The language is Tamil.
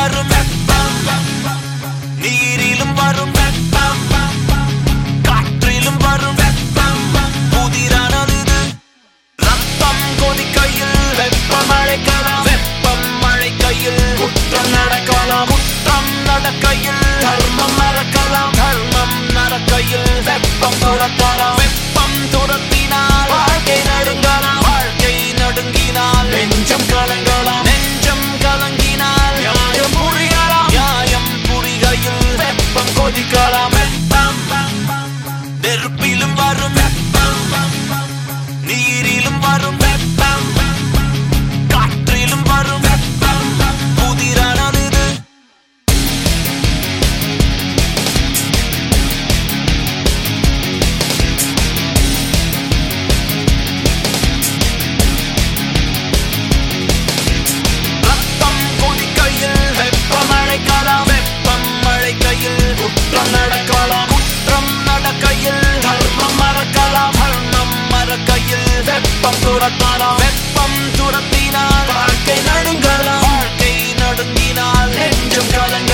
வரும் வெப்பம் நீரிலும் வரும் வெப்பம் காற்றிலும் வரும் வெப்பம் புதிரானது இது. ரத்தம் கொதிக்கையில் வெப்பம் அழைக்கலாம் வெப்பம் அழைக்கையில் குற்றம் நடக்கலாம் குற்றம் நடக்கையில் தர்மம் மறக்கலாம் தர்மம் நடக்கையில் வெப்பம் துரத்தலாம் வெப்பம் துரத்தினால் வாழ்க்கை நடுங்கலாம் வாழ்க்கை நடுங்கினால் நெஞ்சம் கலங்கலாம் நெஞ்சம் கலங்கினால் நியாயம் புரியலாம் நியாயம் புரிகையில் வெப்பம் கொதிக்கலாம் வெப்பம் நெருப்பிலும் வரும் வெப்பம் நீரிலும் வரும் வெப்பம் காற்றிலும் வரும் வெப்பம் புதிரானது இது. ரத்தம் கொதிக்கையில் வெப்பம் அழைக்கலாம் வெப்பம் அழைக்கையில் குற்றம் நடக்கலாம் குற்றம் நடக்கையில் தர்மம் மறக்கலாம் தர்மம் மறக்கையில் வெப்பம் துரத்தலாம் வெப்பம் துரத்தினால் வாழ்க்கை நடுங்கலாம் வாழ்க்கை நடுங்கினால் நெஞ்சம் கலங்க